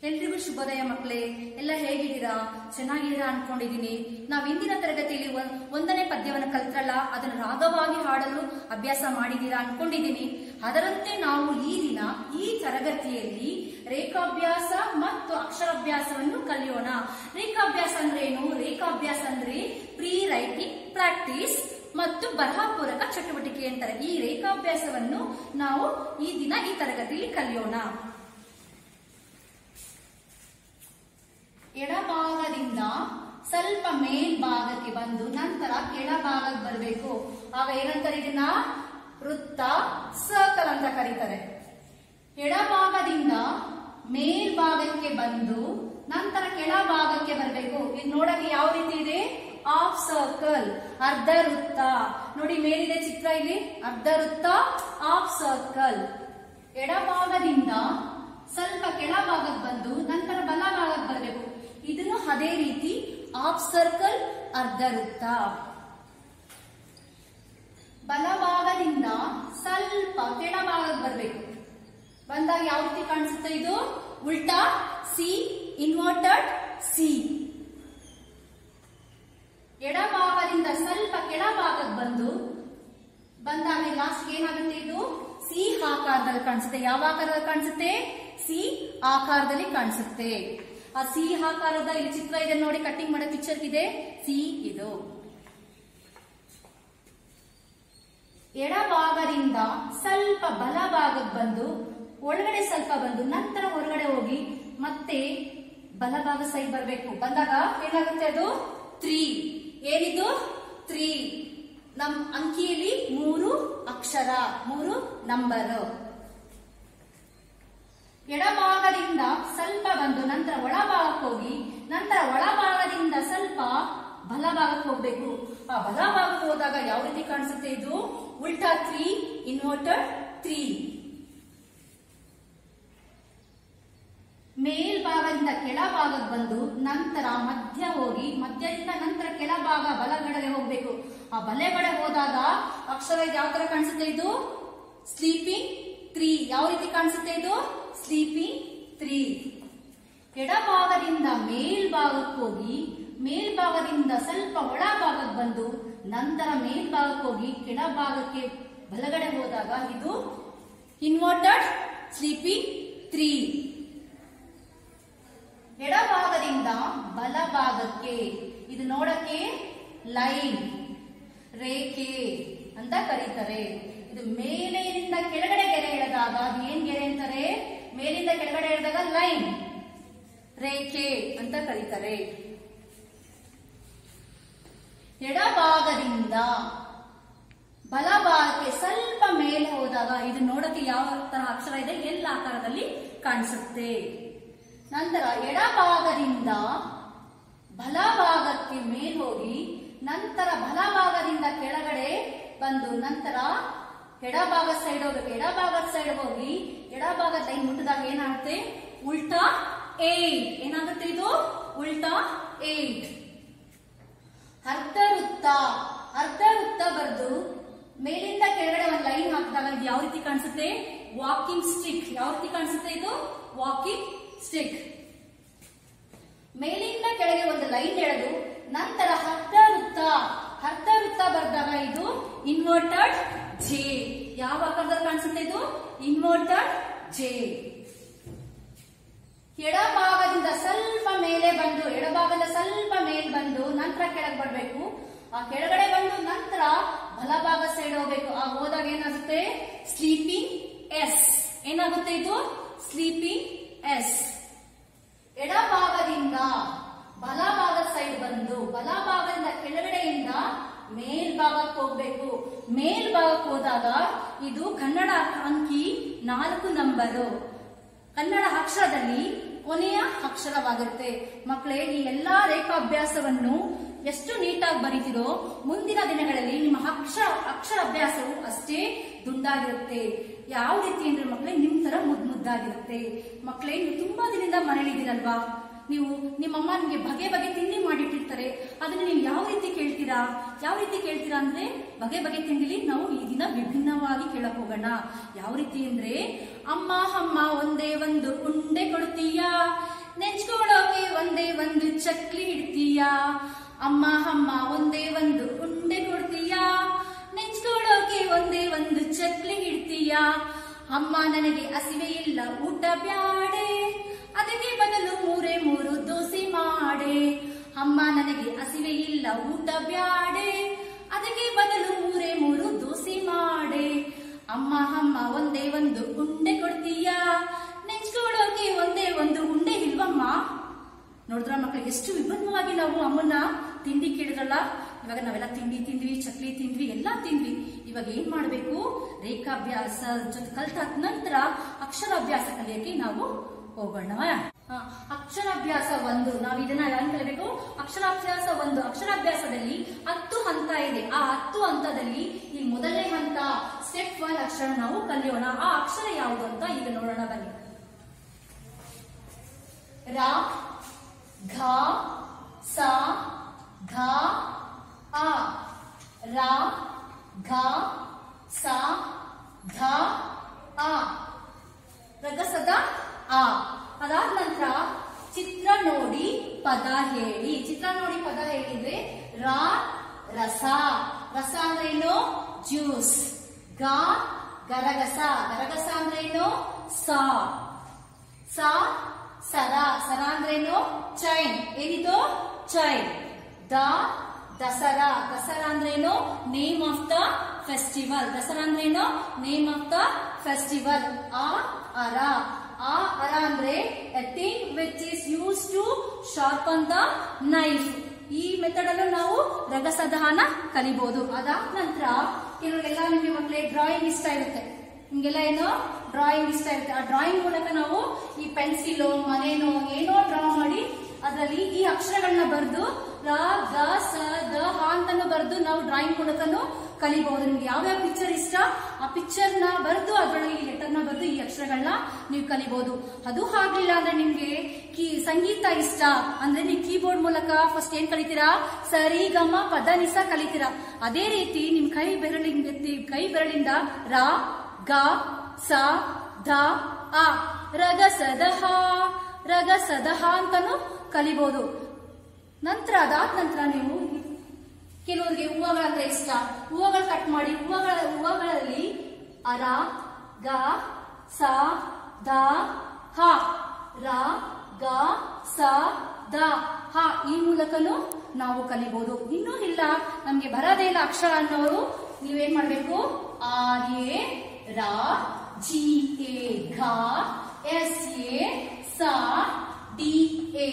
ಎಲ್ರಿಗೂ ಶುಭೋದಯ ಮಕ್ಕಳೇ ಎಲ್ಲ ಹೇಗಿದ್ದೀರಾ ಚೆನ್ನಾಗಿದ್ದೀರಾ ಅನ್ಕೊಂಡಿದೀನಿ ನಾವು ಇಂದಿನ ತರಗತಿಯಲ್ಲಿ ಒಂದ್- ಒಂದನೇ ಪದ್ಯವನ್ನು ಕಲ್ತ್ರಲ್ಲ ಅದನ್ನು ರಾಗವಾಗಿ ಹಾಡಲು ಅಭ್ಯಾಸ ಮಾಡಿದ್ದೀರಾ ಅನ್ಕೊಂಡಿದ್ದೀನಿ ಅದರಂತೆ ನಾವು ಈ ದಿನ ಈ ತರಗತಿಯಲ್ಲಿ ರೇಖಾಭ್ಯಾಸ ಮತ್ತು ಅಕ್ಷರಾಭ್ಯಾಸವನ್ನು ಕಲಿಯೋಣ ರೇಖಾಭ್ಯಾಸ ಅಂದ್ರೆ ಏನು ರೇಖಾಭ್ಯಾಸ ಅಂದ್ರೆ ಪ್ರೀ ರೈಟಿಂಗ್ ಪ್ರಾಕ್ಟೀಸ್ ಮತ್ತು ಬರಹಪೂರಕ ಚಟುವಟಿಕೆ ಅಂತಾರೆ ಈ ರೇಖಾಭ್ಯಾಸವನ್ನು ನಾವು ಈ ದಿನ ಈ ತರಗತಿಯಲ್ಲಿ ಕಲಿಯೋಣ ಎಡಭಾಗದಿಂದ ಸ್ವಲ್ಪ ಮೇಲ್ಭಾಗಕ್ಕೆ ಬಂದು ನಂತರ ಕೆಳಭಾಗಕ್ಕೆ ಬರಬೇಕು ಆಗ ಏನಂತಾರೆ ಇದನ್ನ ವೃತ್ತ ಸರ್ಕಲ್ ಅಂತ ಕರೀತಾರೆ ಎಡಭಾಗದಿಂದ ಮೇಲ್ಭಾಗಕ್ಕೆ ಬಂದು ನಂತರ ಕೆಳಭಾಗಕ್ಕೆ ಬರಬೇಕು ಇದು ನೋಡಕ್ಕೆ ಯಾವ ರೀತಿ ಇದೆ ಆಫ್ ಸರ್ಕಲ್ ಅರ್ಧ ವೃತ್ತ ನೋಡಿ ಮೇಲಿದೆ ಚಿತ್ರ ಇಲ್ಲಿ ಅರ್ಧ ವೃತ್ತ ಆಫ್ ಸರ್ಕಲ್ ಎಡಭಾಗದಿಂದ ಸ್ವಲ್ಪ ಕೆಳಭಾಗಕ್ಕೆ ಬಂದು ನಂತರ ಬಲಭಾಗಕ್ಕೆ ಬರಬೇಕು ಇದನ್ನು ಅದೇ ರೀತಿ ಆಫ್ ಸರ್ಕಲ್ ಅರ್ಧ ವೃತ್ತ ಬಲಭಾಗದಿಂದ ಸ್ವಲ್ಪ ಕೆಳಭಾಗಕ್ಕೆ ಬರಬೇಕು ಬಂದಾಗ ಯಾವ ರೀತಿ ಕಾಣಿಸುತ್ತೆ ಇದು ಉಲ್ಟಾ ಸಿ ಇನ್ವರ್ಟೆಡ್ ಸಿ ಎಡಭಾಗದಿಂದ ಸ್ವಲ್ಪ ಕೆಳಭಾಗಕ್ಕೆ ಬಂದು ಬಂದಾಗ ಲಾಸ್ಟ್ ಏನಾಗುತ್ತೆ ಇದು ಸಿ ಆಕಾರದಲ್ಲಿ ಕಾಣಿಸುತ್ತೆ ಯಾವ ಆಕಾರದಲ್ಲಿ ಕಾಣಿಸುತ್ತೆ ಸಿ ಆಕಾರದಲ್ಲಿ ಕಾಣಿಸುತ್ತೆ ಆ ಸಿ ಆಕಾರದ ಇಲ್ಲಿ ಚಿತ್ರ ಇದೆ ನೋಡಿ ಕಟ್ಟಿಂಗ್ ಮಾಡೋ ಪಿಕ್ಚರ್ ಇದೆ ಸಿ ಇದು ಎಡಭಾಗದಿಂದ ಸ್ವಲ್ಪ ಬಲಭಾಗಕ್ಕೆ ಬಂದು ಒಳಗಡೆ ಸ್ವಲ್ಪ ಬಂದು ನಂತರ ಹೊರಗಡೆ ಹೋಗಿ ಮತ್ತೆ ಬಲಭಾಗ ಸೈಡ್ ಬರಬೇಕು ಬಂದಾಗ ಏನಾಗುತ್ತೆ ಅದು ತ್ರೀ ಏನಿದು ತ್ರೀ ನಮ್ ಅಂಕಿಯಲ್ಲಿ ಮೂರು ಅಕ್ಷರ ಮೂರು ನಂಬರ್ ಎಡಭಾಗದಿಂದ ಸ್ವಲ್ಪ ಬಂದು ನಂತರ ಒಳಭಾಗಕ್ಕೆ ಹೋಗಿ ನಂತರ ಒಳಭಾಗದಿಂದ ಸ್ವಲ್ಪ ಬಲಭಾಗಕ್ಕೆ ಹೋಗ್ಬೇಕು ಆ ಬಲಭಾಗಕ್ಕೆ ಹೋದಾಗ ಯಾವ ರೀತಿ ಕಾಣಿಸುತ್ತೆ ಇದು ಉಲ್ಟಾ ತ್ರೀ ಇನ್ವರ್ಟೆಡ್ ತ್ರೀ ಮೇಲ್ಭಾಗದಿಂದ ಕೆಳಭಾಗಕ್ಕೆ ಬಂದು ನಂತರ ಮಧ್ಯ ಹೋಗಿ ಮಧ್ಯದಿಂದ ನಂತರ ಕೆಳಭಾಗ ಬಲಗಡೆಗೆ ಹೋಗ್ಬೇಕು ಆ ಬಲಗಡೆ ಹೋದಾಗ ಅಕ್ಷರ ಇದು ಯಾವ ತರ ಕಾಣಿಸುತ್ತೆ ಇದು ಸ್ಲೀಪಿಂಗ್ ತ್ರೀ ಯಾವ ರೀತಿ ಕಾಣಿಸುತ್ತೆ ಇದು ಸ್ಲೀಪಿಂಗ್ ತ್ರೀ ಎಡಭಾಗದಿಂದ ಮೇಲ್ಭಾಗಕ್ಕೆ ಹೋಗಿ ಮೇಲ್ಭಾಗದಿಂದ ಸ್ವಲ್ಪ ಒಳಭಾಗಕ್ಕೆ ಬಂದು ನಂತರ ಮೇಲ್ಭಾಗಕ್ಕೆ ಹೋಗಿ ಕೆಳಭಾಗಕ್ಕೆ ಬಲಗಡೆ ಹೋದಾಗ ಇದು ಇನ್ವರ್ಟೆಡ್ ಸ್ಲೀಪಿಂಗ್ ತ್ರೀ ಎಡಭಾಗದಿಂದ ಬಲಭಾಗಕ್ಕೆ ಇದು ನೋಡಕ್ಕೆ ಲೈನ್ ರೇಖೆ ಅಂತ ಕರೀತಾರೆ ಇದು ಮೇಲಿನಿಂದ ಕೆಳಗಡೆ ಗೆರೆ ಎಳೆದಾಗ ಅದು ಏನ್ ಗೆರೆ ಅಂತಾರೆ ಮೇಲಿಂದ ಕೆಳಗಡೆ ಎಳೆದಾಗ ಲೈನ್ ರೇಖೆ ಅಂತ ಕರೀತಾರೆ ಎಡಭಾಗದಿಂದ ಬಲಭಾಗಕ್ಕೆ ಸ್ವಲ್ಪ ಮೇಲೆ ಹೋದಾಗ ಇದು ನೋಡಕ್ಕೆ ಯಾವ ತರ ಅಕ್ಷರ ಇದೆ ಎಲ್ಲ ಆಕಾರದಲ್ಲಿ ಕಾಣಿಸುತ್ತೆ ನಂತರ ಎಡಭಾಗದಿಂದ ಬಲಭಾಗಕ್ಕೆ ಮೇಲ್ ಹೋಗಿ ನಂತರ ಬಲಭಾಗದಿಂದ ಕೆಳಗಡೆ ಬಂದು ನಂತರ ಎಡಭಾಗ ಸೈಡ್ ಹೋಗ್ಬೇಕು ಎಡಭಾಗದ ಸೈಡ್ ಹೋಗಿ ಎಡಭಾಗದ ಲೈನ್ ಮುಟ್ಟಿದಾಗ ಏನಾಗುತ್ತೆ ಉಲ್ಟಾ ಏಟ್ ಏನಾಗುತ್ತೆ ಇದು ಉಲ್ಟಾ ಏಟ್ ಅರ್ಧ ವೃತ್ತ ಅರ್ಧ ವೃತ್ತ ಬರೆದು ಮೇಲಿಂದ ಕೆಳಗಡೆ ಒಂದು ಲೈನ್ ಹಾಕಿದಾಗ ಇದು ಯಾವ ರೀತಿ ಕಾಣಿಸುತ್ತೆ ವಾಕಿಂಗ್ ಸ್ಟಿಕ್ ಯಾವ ರೀತಿ ಕಾಣಿಸುತ್ತೆ ಇದು ವಾಕಿಂಗ್ ಸ್ಟಿಕ್ ಮೇಲಿಂದ ಕೆಳಗೆ ಒಂದು ಲೈನ್ ಎಳೆದು ನಂತರ ಅರ್ಧ ವೃತ್ತ ಅರ್ಧ ವೃತ್ತ ಬರೆದಾಗ ಇದು ಇನ್ವರ್ಟೆಡ್ ಜೆ ಯಾವ ಆಕಾರದಲ್ಲಿ ಕಾಣಿಸುತ್ತೆ ಇದು ಇನ್ವರ್ಟೆಡ್ ಜೆ ಎಡಭಾಗದಿಂದ ಸ್ವಲ್ಪ ಮೇಲೆ ಬಂದು ಎಡಭಾಗದಿಂದ ಸ್ವಲ್ಪ ಮೇಲೆ ಬಂದು ನಂತರ ಕೆಳಗೆ ಬರಬೇಕು ಆ ಕೆಳಗಡೆ ಬಂದು ನಂತರ ಬಲಭಾಗ ಸೈಡ್ ಹೋಗ್ಬೇಕು ಆ ಹೋದಾಗ ಏನಾಗುತ್ತೆ ಸ್ಲೀಪಿಂಗ್ ಎಸ್ ಏನಾಗುತ್ತೆ ಇದು ಸ್ಲೀಪಿಂಗ್ ಎಸ್ ಎಡಭಾಗದಿಂದ ಬಲಭಾಗ ಸೈಡ್ ಬಂದು ಬಲಭಾಗದಿಂದ ಕೆಳಗಡೆಯಿಂದ ಮೇಲ್ಭಾಗಕ್ಕೆ ಹೋಗ್ಬೇಕು ಮೇಲ್ಭಾಗಕ್ಕೆ ಹೋದಾಗ ಇದು ಕನ್ನಡ ಅಂಕಿ ನಾಲ್ಕು ನಂಬರು ಕನ್ನಡ ಅಕ್ಷರದಲ್ಲಿ ಕೊನೆಯ ಅಕ್ಷರವಾಗಿರುತ್ತೆ ಮಕ್ಕಳೇ ಈ ಎಲ್ಲಾ ರೇಖಾಭ್ಯಾಸವನ್ನು ಎಷ್ಟು ನೀಟಾಗಿ ಬರೀತಿರೋ ಮುಂದಿನ ದಿನಗಳಲ್ಲಿ ನಿಮ್ಮ ಅಕ್ಷರ ಅಕ್ಷರ ಅಭ್ಯಾಸವು ಅಷ್ಟೇ ದುಂಡಾಗಿರುತ್ತೆ ಯಾವ ರೀತಿ ಅಂದ್ರೆ ಮಕ್ಕಳೇ ನಿಮ್ ತರ ಮುದ್ ಮುದ್ದಾಗಿರುತ್ತೆ ಮಕ್ಕಳೇ ನೀವು ತುಂಬಾ ದಿನದಿಂದ ಮನೇಲಿದ್ದೀರಲ್ವಾ ನೀವು ನಿಮ್ಮಮ್ಮ ನಿಮಗೆ ಬಗೆ ಬಗೆ ತಿಂಡಿ ಮಾಡಿಟ್ಟಿರ್ತಾರೆ ಅದನ್ನ ನೀವು ಯಾವ ರೀತಿ ಕೇಳ್ತೀರಾ ಯಾವ ರೀತಿ ಕೇಳ್ತೀರಾ ಅಂದ್ರೆ ಬಗೆ ಬಗೆ ತಿಂಡಿಲಿ ನಾವು ಈ ದಿನ ವಿಭಿನ್ನವಾಗಿ ಕೇಳಕ್ ಹೋಗೋಣ ಯಾವ ರೀತಿ ಅಂದ್ರೆ ಅಮ್ಮ ಅಮ್ಮ ಒಂದೇ ಒಂದು ಉಂಡೆ ಕೊಡ್ತೀಯಾ ಚಕ್ಲಿ ಇಡ್ತೀಯಾ ಅಮ್ಮ ಅಮ್ಮ ಒಂದೇ ಒಂದು ಉಂಡೆ ಕೊಡ್ತೀಯಾ ನೆಂಚ್ಕೊಳ್ಳೋಕೆ ಒಂದೇ ಒಂದು ಚಕ್ಲಿ ಇಡ್ತೀಯಾ ಅಮ್ಮ ನನಗೆ ಹಸಿವೆ ಇಲ್ಲ ಊಟ ಬ್ಯಾಡೆ ಅದಕ್ಕೆ ಬದಲು ಮೂರೇ ಮೂರು ದೋಸೆ ಮಾಡೆ ಅಮ್ಮ ನನಗೆ ಹಸಿವೆ ಇಲ್ಲ ಊಟ ಬ್ಯಾಡೆ ಅದಕ್ಕೆ ಬದಲು ಮೂರೇ ಮೂರು ದೋಸೆ ಮಾಡೆ ಅಮ್ಮ ಅಮ್ಮ ಒಂದೇ ಒಂದು ಉಂಡೆ ಕೊಡ್ತೀಯಾ ನೆಂಚ್ಕೊಳ್ಳೋಕೆ ಒಂದೇ ಒಂದು ಉಂಡೆ ಇಲ್ವಮ್ಮ ನೋಡಿದ್ರ ಮಕ್ಕಳಿಗೆ ಎಷ್ಟು ವಿಭಿನ್ನವಾಗಿ ನಾವು ಅಮ್ಮನ್ನ ತಿಂಡಿ ಕೇಳಿದ್ರಲ್ಲ ಇವಾಗ ನಾವೆಲ್ಲ ತಿಂಡಿ ತಿಂದ್ವಿ ಚಕ್ಲಿ ತಿಂದ್ವಿ ಎಲ್ಲ ತಿಂದ್ವಿ ಇವಾಗ ಏನ್ ಮಾಡ್ಬೇಕು ರೇಖಾಭ್ಯಾಸ ಜೊತೆ ಕಲ್ತಾದ ನಂತರ ಅಕ್ಷರಾಭ್ಯಾಸ ಕಲಿಯಕ್ಕೆ ನಾವು ಹೋಗೋಣ ಹ, ಅಕ್ಷರಾಭ್ಯಾಸ ಒಂದು ನಾವು ಇದನ್ನ ಏನ್ ಕಲಿಬೇಕು ಅಕ್ಷರಾಭ್ಯಾಸ ಒಂದು ಅಕ್ಷರಾಭ್ಯಾಸದಲ್ಲಿ ಹತ್ತು ಹಂತ ಇದೆ ಆ ಹತ್ತು ಹಂತದಲ್ಲಿ ಈ ಮೊದಲನೇ ಹಂತ ಸ್ಟೆಪ್ ಒನ್ ಅಕ್ಷರ ನಾವು ಕಲಿಯೋಣ ಆ ಅಕ್ಷರ ಯಾವುದು ಅಂತ ಈಗ ನೋಡೋಣ ಬನ್ನಿ ರಾ ಘ ಸ ಘ ಆ ರಾ ಘ ಸ ಘ ಆ ರಗಸದ ಆ ಅದಾದ ನಂತರ ಚಿತ್ರ ನೋಡಿ ಪದ ಹೇಳಿ ಚಿತ್ರ ನೋಡಿ ಪದ ಹೇಳಿದ್ರೆ ರಾ ರಸ ರಸ ಅಂದ್ರೆ ಏನು ಜ್ಯೂಸ್ ಗ ಗರಗಸ ಗರಗಸ ಅಂದ್ರೆ ಏನು ಸಾ ಸ ಸರ ಸರ ಅಂದ್ರೇನು ಚೈನ್ ಏನಿದು ಚೈನ್ ದ ದಸರಾ ದಸರಾ ಅಂದ್ರೇನು name of the festival Dasara ಅಂದ್ರೇನು ನೇಮ್ ಆಫ್ ದ ಫೆಸ್ಟಿವಲ್ ಆ ಅರ ಆ ಅರ ಅಂದ್ರೆ a thing which is use to sharpen the knife ಈ ಮೆಥಡ್ ಅಲ್ಲೂ ನಾವು ರಗಸದಹನ ಕಲಿಬಹುದು ಅದಾದ ನಂತರ ಕೆಲವರಿಗೆಲ್ಲ ನಿಮಗೆ ಮಕ್ಕಳೇ ಡ್ರಾಯಿಂಗ್ ಇಷ್ಟ ಇರುತ್ತೆ ನಿಮ್ಗೆಲ್ಲ ಏನೋ ಡ್ರಾಯಿಂಗ್ ಇಷ್ಟ ಇರುತ್ತೆ ಆ ಡ್ರಾಯಿಂಗ್ ಮೂಲಕ ನಾವು ಈ ಪೆನ್ಸಿಲ್ ಮನೇನೋ ಏನೋ ಡ್ರಾ ಮಾಡಿ ಅದರಲ್ಲಿ ಈ ಅಕ್ಷರಗಳನ್ನ ಬರೆದು ರ ಗ ಸ ದ ಹ ಅಂತಾನು ಬರೆದು ನಾವು ಡ್ರಾಯಿಂಗ್ ಮೂಲಕನು ಕಲಿಬಹುದು ನಿಮ್ಗೆ ಯಾವ್ಯಾವ ಪಿಕ್ಚರ್ ಇಷ್ಟ ಆ ಪಿಕ್ಚರ್ ನ ಬರೆದು ಅದರೊಳಗೆ ಈ ಲೆಟರ್ ನ ಬರೆದು ಈ ಅಕ್ಷರಗಳನ್ನ ನೀವು ಕಲಿಬಹುದು ಅದು ಆಗ್ಲಿಲ್ಲ ಅಂದ್ರೆ ನಿಮ್ಗೆ ಕೀ ಸಂಗೀತ ಇಷ್ಟ ಅಂದ್ರೆ ನೀವು ಕೀಬೋರ್ಡ್ ಮೂಲಕ ಫಸ್ಟ್ ಏನ್ ಕಲಿತೀರಾ ಸರಿ ಗಮ ಪದ ನಿಸ ಕಲಿತೀರಾ ಅದೇ ರೀತಿ ನಿಮ್ ಕೈ ಬೆರಳಿಂದ ಕೈ ಬೆರಳಿಂದ ರಾ ಗ ಸ ಧ ಆ ರಗಸದ ಹ ರಗಸದ ಹ ಅಂತಾನು ಕಲಿಬಹುದು ನಂತರ ಅದಾದ ನಂತರ ನೀವು ಕೆಲವರಿಗೆ ಹೂವಗಳಂದ್ರೆ ಇಷ್ಟ ಹೂವಗಳು ಕಟ್ ಮಾಡಿ ಹೂವಗಳ ಹೂವಗಳಲ್ಲಿ ಅರ ಗ ಸ ದ ಹ ರ ಗ ಸ ದ ಹ ಈ ಮೂಲಕನು ನಾವು ಕಲಿಬಹುದು ಇನ್ನೂ ಇಲ್ಲ ನಮ್ಗೆ ಬರದೇ ಇಲ್ಲ ಅಕ್ಷರ ಅನ್ನೋರು ನೀವೇನ್ ಮಾಡ್ಬೇಕು ಆರ್ ಎ ರಾ ಜಿ ಎ ಘ ಎಸ್ ಎ ಸ ಡಿ ಎ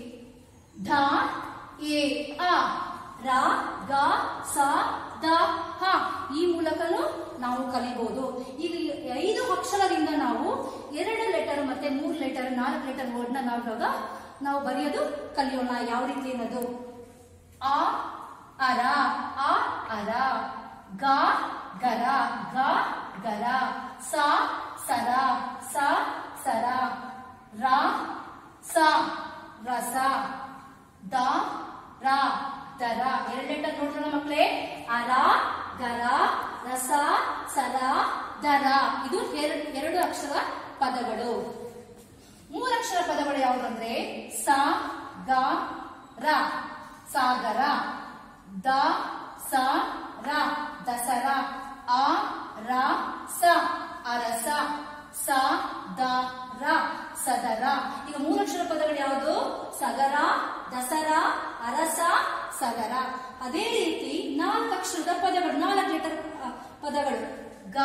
ಧ ಎ ಅ ರ ಗ ಸ ದ ಹ ಈ ಮೂಲಕನು ನಾವು ಕಲಿಬಹುದು ಇಲ್ಲಿ ಐದು ಅಕ್ಷರದಿಂದ ನಾವು ಎರಡು ಲೆಟರ್ ಮತ್ತೆ ಮೂರು ಲೆಟರ್ ನಾಲ್ಕು ಲೆಟರ್ ವರ್ಡ್ನ ನಾವು ಇವಾಗ ನಾವು ಬರೆಯೋದು ಕಲಿಯೋಣ ಯಾವ ರೀತಿ ಅನ್ನೋದು ಆ ಅರ ಆ ಅರ ಗ ಗರ ಗ ಗರ ಸ ಸರ ಸ ಸರ ರ ಸ ರಸ ದ ರ ದರ ಎರಡು ಲೆಟರ್ ನೋಡೋಣ ಮಕ್ಕಳೇ ಅರ ಗರ ರಸ ಸರ ದರ ಇದು ಎರ- ಎರಡು ಅಕ್ಷರ ಪದಗಳು ಮೂರಕ್ಷರ ಪದಗಳು ಯಾವುದಂದ್ರೆ ಸ ಗ ರ ಸಾಗರ ದ ಸ ರ ದಸರ ಆ ರ ಸ ಅರಸ ಸ ದ ರ ಸದರ ಈಗ ಮೂರಕ್ಷರ ಪದಗಳು ಯಾವುದು ಸಗರ ದಸರ ಅರಸ ಸಗರ ಅದೇ ರೀತಿ ನಾಲ್ಕು ಅಕ್ಷರದ ಪದಗಳು ನಾಲ್ಕು ಲೆಟರ್ ಪದಗಳು ಗ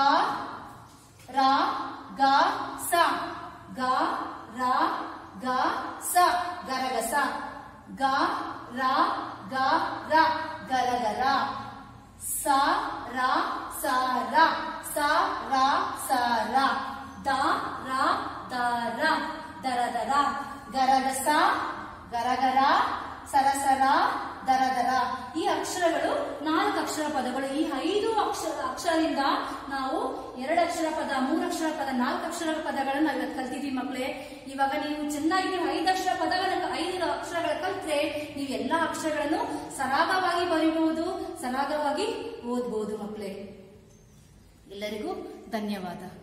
ರ ಗ ಸ ಗ ರ ಗ ಸ ಗರಗಸ ಗ ರ ಗ ರ ಗರಗರ ಸ ರ ಸ ರ ಸ ರ ಸ ರ ದ ರ ದ ರ ದರ ದರ ಗರಗಸ ಗರಗರ ಸರಸರ ದರ ದರ ಈ ಅಕ್ಷರಗಳು ನಾಲ್ಕು ಅಕ್ಷರ ಪದಗಳು ಈ ಐದು ಅಕ್ಷರ ಅಕ್ಷರದಿಂದ ನಾವು ಎರಡು ಅಕ್ಷರ ಪದ ಮೂರು ಅಕ್ಷರ ಪದ ನಾಲ್ಕು ಅಕ್ಷರ ಪದಗಳನ್ನು ನಾವು ಇವತ್ತು ಕಲ್ತಿದ್ವಿ ಮಕ್ಕಳೇ ಇವಾಗ ನೀವು ಚೆನ್ನಾಗಿ ನೀವು ಐದು ಅಕ್ಷರ ಪದಗಳ ಐದು ಅಕ್ಷರಗಳ ಕಲ್ತ್ರೆ ನೀವು ಎಲ್ಲಾ ಅಕ್ಷರಗಳನ್ನು ಸರಾಗವಾಗಿ ಬರೀಬಹುದು ಸರಾಗವಾಗಿ ಓದ್ಬಹುದು ಮಕ್ಕಳೇ ಎಲ್ಲರಿಗೂ ಧನ್ಯವಾದ